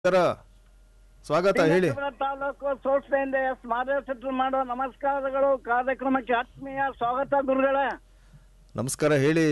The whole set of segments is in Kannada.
ಸರ ಸ್ವಾಗತ ಹೇಳಿ ಲಿಂಗಸೂರು ತಾಲೂಕು ಸೋಟ್ಸೆಯಿಂದ ಎಸ್ ಮಾದೇಶಟ್ರು ಮಾಡೋ ನಮಸ್ಕಾರಗಳು ಕಾರ್ಯಕ್ರಮಕ್ಕೆ ಆತ್ಮೀಯ ಸ್ವಾಗತ ಗುರುಗಳೇ ನಮಸ್ಕಾರ ಹೇಳಿ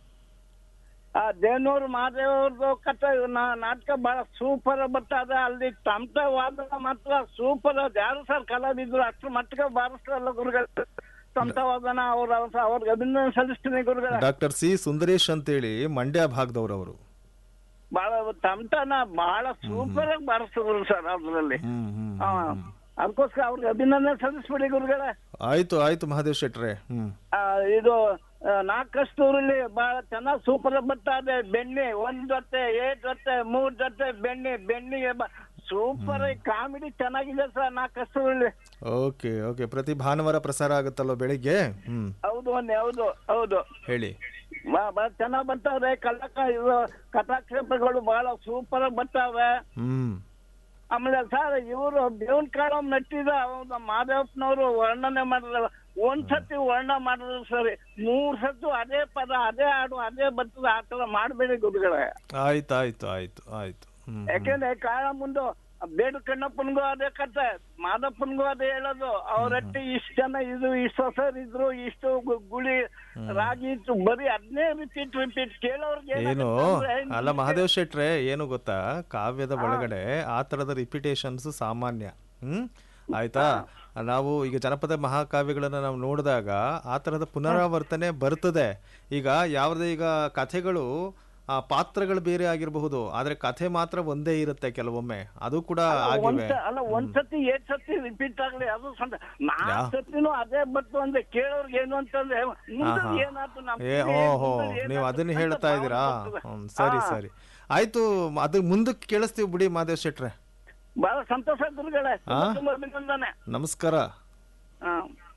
ಆ ದೇನೂರು ಮಹಾದೇವ್ರದ್ದು ಕಥೆ ನಾ- ನಾಟಕ ಬಹಳ ಸೂಪರ್ ಬರ್ತದೆ ಅಲ್ಲಿ ತಮಟ ವಾದನ ಮಾತ್ರ ಸೂಪರ್ ಅದು ಯಾರು ಸರ್ ಕಲಾವಿದ್ರು ಅಷ್ಟು ಮಟ್ಟಿಗೆ ಬಾರಿಸ್ತಾರಲ್ಲ ಗುರುಗಳು ತಮಟ ವಾದನ ಅವ್ರ ಅವ್ರಿಗೆ ಅಭಿನಂದನೆ ಸಲ್ಲಿಸ್ತೀನಿ ಗುರುಗಳೇ ಡಾಕ್ಟರ್ ಸಿ ಸುಂದರೇಶ್ ಅಂತೇಳಿ ಮಂಡ್ಯ ಭಾಗದವರು ಅವರು ಬಹಳ ತಮಟನ ಬಹಳ ಸೂಪರ್ ಆಗಿ ಬಾರಿಸಿದ್ರು ಸರ್ ಅದ್ರಲ್ಲಿ ಹ್ಮ್ ಹ್ಮ್ ಹಾ ಅದಕ್ಕೋಸ್ಕರ ಅವ್ರಿಗೆ ಅಭಿನಂದನೆ ಸಲ್ಲಿಸ್ಬಿಡಿ ಗುರುಗಳೇ ಆಯ್ತು ಆಯ್ತು ಮಹಾದೇವ್ ಶೆಟ್ರೆ ಹ್ಮ್ ಆ, ಇದು ಆ, ನಾಲ್ಕಷ್ಟೂರಲ್ಲಿ ಬಹಳ ಚೆನ್ನಾಗಿ ಸೂಪರ್ ಬರ್ತಾ ಇದೆ ಬೆಣ್ಣೆ ಒಂದ್ ಜೊತೆ ಏಟ್ ಜೊತೆ ಮೂರ್ ಜೊತೆ ಬೆಣ್ಣೆ ಬೆಣ್ಣಿಗೆ ಸೂಪರ್ ಕಾಮಿಡಿ ಚೆನ್ನಾಗಿದೆ ಸರ್ ನಾಲ್ಕಷ್ಟೂರಲ್ಲಿ ಓಕೆ ಓಕೆ ಪ್ರತಿ ಭಾನುವಾರ ಪ್ರಸಾರ ಆಗುತ್ತಲ್ವ ಬೆಳಿಗ್ಗೆ ಹ್ಮ್ ಹೌದು ಒಂದೇ ಹೌದು ಹೌದು ಹೇಳಿ ಬ- ಬಹಳ ಚೆನ್ನಾಗಿ ಬರ್ತಾವೆ ಕಲಕ ಇದು ಕಥಾಕ್ಷೇಪಗಳು ಬಹಳ ಸೂಪರ್ ಆಗಿ ಬರ್ತಾವೆ ಹ್ಮ್ ಆಮೇಲೆ ಸರ್ ಇವರು ದೇವನ್ ಕಾಳ ನಟ್ಟಿದ ಅವ್ನ ಮಾದೇವಪ್ಪನವರು ವರ್ಣನೆ ಮಾಡಿದ್ರ ಒಂದ್ ಸತಿ ವರ್ಣ ಮಾಡಿದ್ರು ಸರಿ ಮೂರ್ ಸತ್ತು ಅದೇ ಪದ ಅದೇ ಹಾಡು ಅದೇ ಬರ್ತದೆ ಆ ತರ ಮಾಡ್ಬೇಡಿ ಗುರುಗಳೇ ಆಯ್ತು ಆಯ್ತು ಆಯ್ತು ಆಯ್ತು ಹ್ಮ್ ಯಾಕೆಂದ್ರೆ ಕಾಳ ಮುಂದು ಬೇಡು ಕಣ್ಣಪ್ಪನ್ಗೂ ಅದೇ ಕತೆ ಮಾದಪ್ಪನ್ಗೂ ಅದೇ ಹೇಳೋದು ಅವ್ರಟ್ಟಿ ಇಷ್ಟ ಜನ ಇದು ಇಷ್ಟು ಹೊಸರ್ ಇದ್ರು ಇಷ್ಟು ಗು- ಗುಳಿ ರಾಗಿ ಇತ್ತು ಬರೀ ಅದನ್ನೇ ರಿಪೀಟ್ ರಿಪೀಟ್ ಕೇಳೋರ್ಗೆ ಏನು ಏನಾಗುತ್ತೆ ಅಂದ್ರೆ, ಅಲ್ಲ ಮಹಾದೇವ್ ಶೆಟ್ರೆ ಏನು ಗೊತ್ತಾ ಕಾವ್ಯದ ಒಳಗಡೆ ಆ ಥರದ ರಿಪಿಟೇಷನ್ಸ್ ಸಾಮಾನ್ಯ ಹ್ಮ್ ಆಯ್ತಾ ನಾವು ಈಗ ಜನಪದ ಮಹಾಕಾವ್ಯಗಳನ್ನ ನಾವು ನೋಡಿದಾಗ ಆ ಥರದ ಪುನರಾವರ್ತನೆ ಬರ್ತದೆ ಈಗ ಯಾವುದೇ ಈಗ ಕಥೆಗಳು ಆ ಪಾತ್ರಗಳು ಬೇರೆ ಆಗಿರಬಹುದು ಆದ್ರೆ ಕಥೆ ಮಾತ್ರ ಒಂದೇ ಇರುತ್ತೆ ಕೆಲವೊಮ್ಮೆ ಅದು ಕೂಡ ಆಗಿವೆ ಒಂದ್ ಸ- ಅಲ್ಲ ಒಂದ್ ಸತಿ ಏಟ್ ಸತಿ ರಿಪೀಟ್ ಆಗ್ಲಿ ಅದು ಸಂತ ನಾಲ್ಕು ಸತಿನೂ ಅದೇ ಬತ್ತು ಅಂದ್ರೆ ಕೇಳೋರ್ಗೆ ಏನು ಅಂತಂದ್ರೆ ಮುಂದೆ ಆಹಾ. ಏನಾಯ್ತು ನಮ್ ಏ ಪಿಳಿ ಓಹೋ ಮುಂದೆ ಏನಾಯ್ತು ನೀವು ಅದನ್ನ ಅಂತ ಹೇಳ್ತಾ ಭಾವನೆ ಇದ್ದೀರಾ ಬರ್ತದೆ. ಹ್ಮ್ ಸರಿ ಹಾ. ಸರಿ ಆಯ್ತು ಅದು ಮುಂದಕ್ಕೆ ಕೇಳಿಸ್ತೀವಿ ಬಿಡಿ ಮಹಾದೇವ್ ಶೆಟ್ರೆ ಬಹಳ ಸಂತೋಷ ಗುರುಗಳೇ ತುಂಬಾ ಆ? ತುಂಬಾ ಅಭಿನಂದನೆ ನಮಸ್ಕಾರ ಹಾ.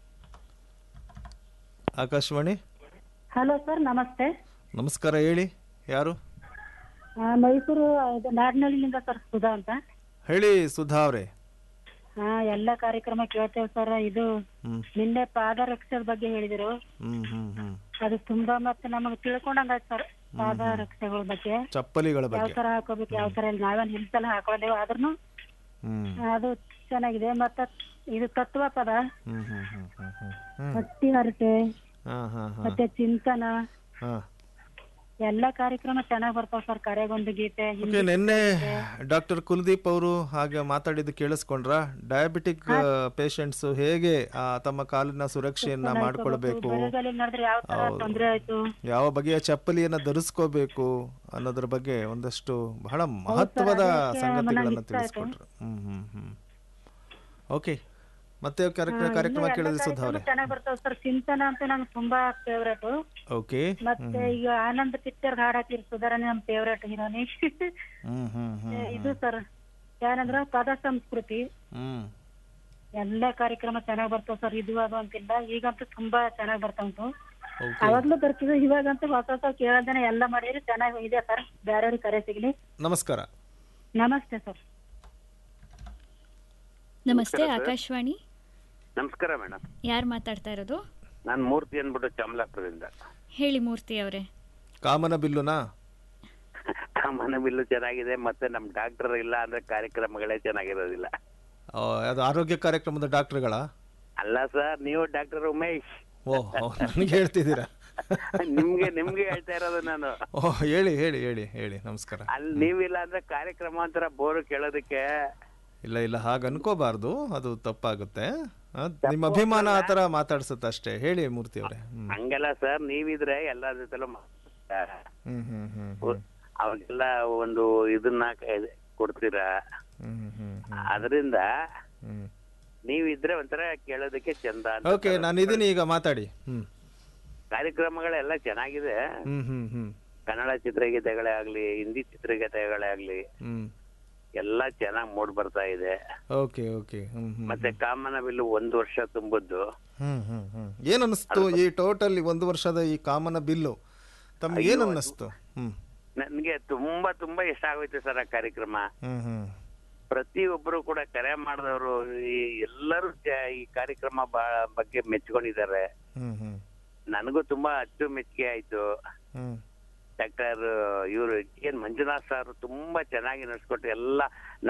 ಆಕಾಶವಾಣಿ ಹಲೋ ಸರ್ ನಮಸ್ತೆ ನಮಸ್ಕಾರ ಹೇಳಿ ಯಾರು ಆ, ಮೈಸೂರು ಇದು ನಾಡನಹಳ್ಳಿಯಿಂದ ಸರ್ ಸುಧಾ ಅಂತ ಹೇಳಿ ಸುಧಾ ಅವ್ರೆ ಹಾ ಎಲ್ಲ ಕಾರ್ಯಕ್ರಮ ಕೇಳ್ತೇವೆ ಸರ್ ಇದು ಹ್ಮ್ ನಿನ್ನೆ ಪಾದರಕ್ಷದ ಬಗ್ಗೆ ಹೇಳಿದಿರು ಹ್ಮ್ ಹ್ಮ್ ಹ್ಮ್ ಅದು ತುಂಬಾ ಮತ್ತೆ ನಮಗೆ ತಿಳ್ಕೊಂಡಂಗಾಯ್ತು ಸರ್ ಪಾದರಕ್ಷೆಗಳ ಬಗ್ಗೆ ಚಪ್ಪಲಿಗಳ ಯಾವ ಬಗ್ಗೆ ತರ ಹಾಕೋಬೇಕು ಯಾವ ತರ ಇಲ್ಲ ನಾವೇನ್ ಹಿಂಸೆಲ್ಲ ಹಾಕೊಂಡಿವಿ ಆದ್ರೂ ಹ್ಮ್ ಅದು ಚೆನ್ನಾಗಿದೆ ಮತ್ತೆ ಇದು ತತ್ವ ಪದ ಹ್ಮ್ ಹ್ಮ್ ಹ್ಮ್ ಹ್ಮ್ ಹ್ಮ್ ಹ್ಮ್ ಹತ್ತಿ ಹರಟೆ ಹಾ ಹಾ ಹಾ ಮತ್ತೆ ಚಿಂತನ ಹಾ ಎಲ್ಲ ಕಾರ್ಯಕ್ರಮ ಚೆನ್ನಾಗ್ ಬರ್ತಾವ ಸರ್ ಕರೆಗೊಂದು ಗೀತೆ ಓಕೆ ನಿನ್ನೆ ಡಾಕ್ಟರ್ ಕುಲ್ದೀಪ್ ಅವರು ಹಾಗೆ ಮಾತಾಡಿದ್ದು ಕೇಳಿಸ್ಕೊಂಡ್ರ ಡಯಾಬಿಟಿಕ್ ಪೇಷಂಟ್ಸ್ ಹೇಗೆ ಆ, ತಮ್ಮ ಕಾಲಿನ ಸುರಕ್ಷೆಯನ್ನ ಮಾಡ್ಕೊಳ್ಬೇಕು ಬೆಳಗಾಲಿ ನಡೆದ್ರೆ ಯಾವ ತರ ತೊಂದ್ರೆ ಆಯ್ತು ಯಾವ ಬಗೆಯ ಚಪ್ಪಲಿಯನ್ನ ಧರಿಸ್ಕೋಬೇಕು ಅನ್ನೋದ್ರ ಬಗ್ಗೆ ಒಂದಷ್ಟು ಬಹಳ ಮಹತ್ವದ ಸಂಗತಿಗಳನ್ನ ತಿಳಿಸ್ಕೊಟ್ರು ಹ್ಮ್ ಹ್ಮ್ ಹ್ಮ್ ಓಕೆ ಮತ್ತೆ ಕಾರ್ಯಕ್ರಮ ಕಾರ್ಯಕ್ರಮ ಕೇಳಿದ್ರಿ ಸುಧಾ ಅವ್ರೆ ಚೆನ್ನಾಗ್ ಬರ್ತಾವ ಸರ್ ಚಿಂತನ ಅಂತ ನಂಗೆ ತುಂಬಾ ಫೇವ್ರೇಟ್ ಓಕೆ ಮತ್ತೆ ಈಗ ಆನಂದ್ ಪಿಕ್ಚರ್ ಹಾಡ್ ಹಾಕಿರ್ ಸುಧಾರಣೆ ನಮ್ ಫೇವ್ರೇಟ್ ಹೀರೋನಿ ಹ್ಮ್ ಹ್ಮ್ ಹ್ಮ್ ಇದು ಸರ್ ಏನಂದ್ರ ಪದ ಸಂಸ್ಕೃತಿ ಹ್ಮ್ ಎಲ್ಲ ಕಾರ್ಯಕ್ರಮ ಚೆನ್ನಾಗ್ ಬರ್ತಾವ ಸರ್ ಇದು ಅದು ಅಂತಿಲ್ಲ ಈಗಂತೂ ತುಂಬಾ ಚೆನ್ನಾಗ್ ಬರ್ತಾ ಉಂಟು ಓಕೆ ಅವಾಗ್ಲೂ ಬರ್ತಿದ್ವು ಇವಾಗಂತೂ ಹೊಸ ಹೊಸ ಕೇಳೋದನ್ನ ಎಲ್ಲ ಮಾಡಿದ್ರೆ ಚೆನ್ನಾಗಿ ಇದೆ ಸರ್ ಬೇರೆಯವ್ರಿಗೆ ಕರೆ ಸಿಗ್ಲಿ ನಮಸ್ಕಾರ ನಮಸ್ತೆ ಸರ್ ನಮಸ್ತೆ ಆಕಾಶವಾಣಿ ನಮಸ್ಕಾರ ಮೇಡಮ್ ಯಾರು ಮಾತಾಡ್ತಾ ಇರೋದು ನಾನು ಮೂರ್ತಿ ಅಂದ್ಬಿಟ್ಟು ಚಾಮಲಾಪುರದಿಂದ ಹೇಳಿ ಮೂರ್ತಿ ಅವರೇ ಕಾಮನ ಬಿಲ್ಲುನಾ ಮನೆ ಬಿಲ್ಲು ಚೆನ್ನಾಗಿದೆ ಮತ್ತೆ ನಮ್ ಡಾಕ್ಟರ್ ಇಲ್ಲ ಅಂದ್ರೆ ಕಾರ್ಯಕ್ರಮಗಳೇ ಚೆನ್ನಾಗಿರೋದಿಲ್ಲ ಆ, ಅದು ಆರೋಗ್ಯ ಕಾರ್ಯಕ್ರಮದ ಡಾಕ್ಟರ್ಗಳ ಅಲ್ಲ ಸರ್ ನೀವು ಡಾಕ್ಟರ್ ಉಮೇಶ್ ಓ ನನಗೆ ಹೇಳ್ತಿದ್ದೀರಾ ನಿಮ್ಗೆ ನಿಮ್ಗೆ ಹೇಳ್ತಾ ಇರೋದು ನಾನು ಓ ಹೇಳಿ ಹೇಳಿ ಹೇಳಿ ಹೇಳಿ ನಮಸ್ಕಾರ ಅಲ್ಲಿ ನೀವಿಲ್ಲ ಅಂದ್ರೆ ಕಾರ್ಯಕ್ರಮ ಒಂಥರ ಬೋರು ಕೇಳೋದಕ್ಕೆ ಇಲ್ಲ ಇಲ್ಲ ಹಾಗೆ ಅನ್ಕೋಬಾರ್ದು ಅದು ತಪ್ಪಾಗುತ್ತೆ ಆ, ನಿಮ್ಮ ಅಭಿಮಾನ ಆ ಥರ ಮಾತಾಡ್ಸುತ್ತೆ ಅಷ್ಟೇ ಹೇಳಿ ಮೂರ್ತಿ ಅವರೇ ಹ್ಮ್ ಹಂಗಲ್ಲ ಸರ್ ನೀವಿದ್ರೆ ಎಲ್ಲರ ಜೊತೆಲೂ ಮಾತಾಡ್ತೀರಾ. ಹ್ಮ್ ಹ್ಮ್ ಹ್ಮ್ ಹ್ಮ್ ಅವಾಗೆಲ್ಲ ಒಂದು ಇದನ್ನ ಕ- ಕೊಡ್ತೀರಾ ಹ್ಮ್ ಹ್ಮ್ ಹ್ಮ್ ಹ್ಮ್ ಅದರಿಂದ ಹ್ಮ್ ನೀವಿದ್ರೆ ಒಂಥರ ಕೇಳೋದಕ್ಕೆ ಚಂದ ಅಂತ ಓಕೆ ನಾನು ಇದೀನಿ ಈಗ ಮಾತಾಡಿ ಹ್ಮ್ ಕಾರ್ಯಕ್ರಮಗಳೆಲ್ಲ ಚೆನ್ನಾಗಿದೆ ಹ್ಮ್ ಹ್ಮ್ ಹ್ಮ್ ಕನ್ನಡ ಚಿತ್ರಗೀತೆಗಳೇ ಆಗ್ಲಿ ಹಿಂದಿ ಚಿತ್ರಗೀತೆಗಳೇ ಆಗ್ಲಿ ಹ್ಮ್ ಎಲ್ಲ ಚೆನ್ನಾಗಿ ಮೂಡ್ ಬರ್ತಾ ಇದೆ ಓಕೆ ಓಕೆ ಹ್ಮ್ ಹ್ಮ್ ಮತ್ತೆ ಕಾಮನ ಬಿಲ್ಲು ಒಂದು ವರ್ಷ ತುಂಬದ್ದು ಹ್ಮ್ ಹ್ಮ್ ಹ್ಮ್ ಏನ್ ಅನ್ನಿಸ್ತು ಈ ಟೋಟಲ್ ಒಂದು ವರ್ಷದ ಈ ಕಾಮನ ಬಿಲ್ಲು ತಮ್ಗೆ ಏನ್ ಅನ್ನಿಸ್ತು ಹ್ಮ್ ನನ್ಗೆ ತುಂಬಾ ತುಂಬಾ ಇಷ್ಟ ಆಗೋಯ್ತು ಸರ್ ಆ ಕಾರ್ಯಕ್ರಮ ಹ್ಮ್ ಹ್ಮ್ ಪ್ರತಿಯೊಬ್ಬರು ಕೂಡ ಕರೆ ಮಾಡಿದವರು ಈ ಎಲ್ಲರೂ ಜ- ಈ ಕಾರ್ಯಕ್ರಮ ಬ- ಬಗ್ಗೆ ಮೆಚ್ಕೊಂಡಿದ್ದಾರೆ ಹ್ಮ್ ಹ್ಮ್ ನನಗೂ ತುಂಬಾ ಅಚ್ಚು ಮೆಚ್ಚುಗೆ ಆಯ್ತು ಹ್ಮ್ ಡಾಕ್ಟರ್ ಇವರು ಏನ್ ಮಂಜುನಾಥ್ ಸರ್ ತುಂಬಾ ಚೆನ್ನಾಗಿ ನಡ್ಸ್ಕೊಟ್ರು ಎಲ್ಲ